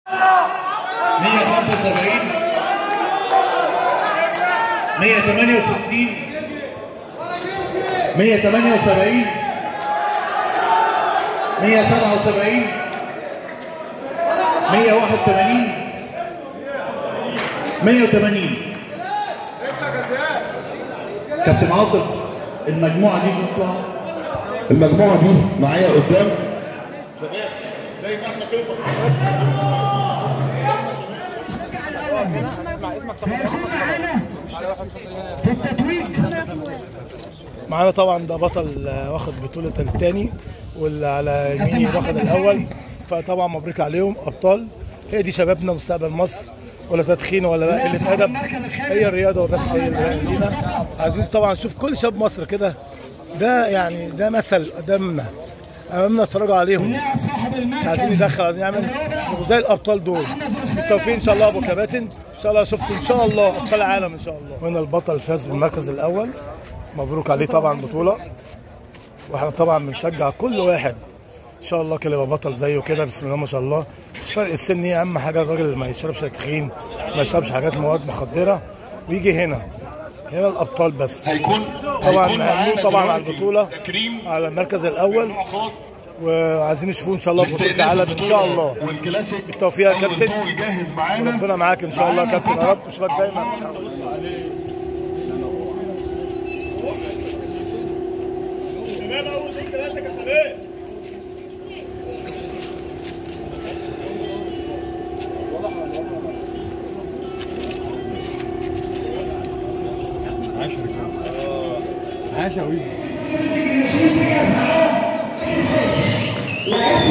168 178 177 181 180 كابتن عاطف المجموعه دي تطلع المجموعه دي معايا قدام شباب زي ما احنا كده في التتويج معانا طبعا ده بطل آه، واخد بطولة التاني واللي على يميني واخد الأول فطبعا مبروك عليهم أبطال هي دي شبابنا مستقبل مصر ولا تدخين ولا بقى قلة أدب هي الرياضة وبس هي اللي لينا عايزين طبعا نشوف كل شباب مصر كده ده يعني ده مثل قدامنا أمامنا اتفرجوا عليهم لاعب صاحب المركز عايزين ندخل عايزين نعمل يبقوا زي الابطال دول بالتوفيق ان شاء الله ابو كباتن ان شاء الله اشوفكم ان شاء الله ابطال العالم ان شاء الله وهنا البطل فاز بالمركز الاول مبروك عليه طبعا بطوله واحنا طبعا بنشجع كل واحد ان شاء الله كده يبقى بطل زيه كده بسم الله ما شاء الله مش فرق السن ايه اهم حاجه الراجل ما يشربش تدخين ما يشربش حاجات مواد مخدره ويجي هنا هنا الابطال بس هيكون طبعا هيكون مهنيين معانا طبعا على دلوقتي البطوله تكريم على المركز الاول نوع خاص وعايزين نشوفوه ان شاء الله في بطوله لاستئناف العالم ان شاء الله البطولة والكلاسيك بالتوفيق يا أول كابتن. طول جاهز معانا ربنا معاك ان شاء الله يا معانا كابتن يا قطع. رب اشوفك دايما لاعب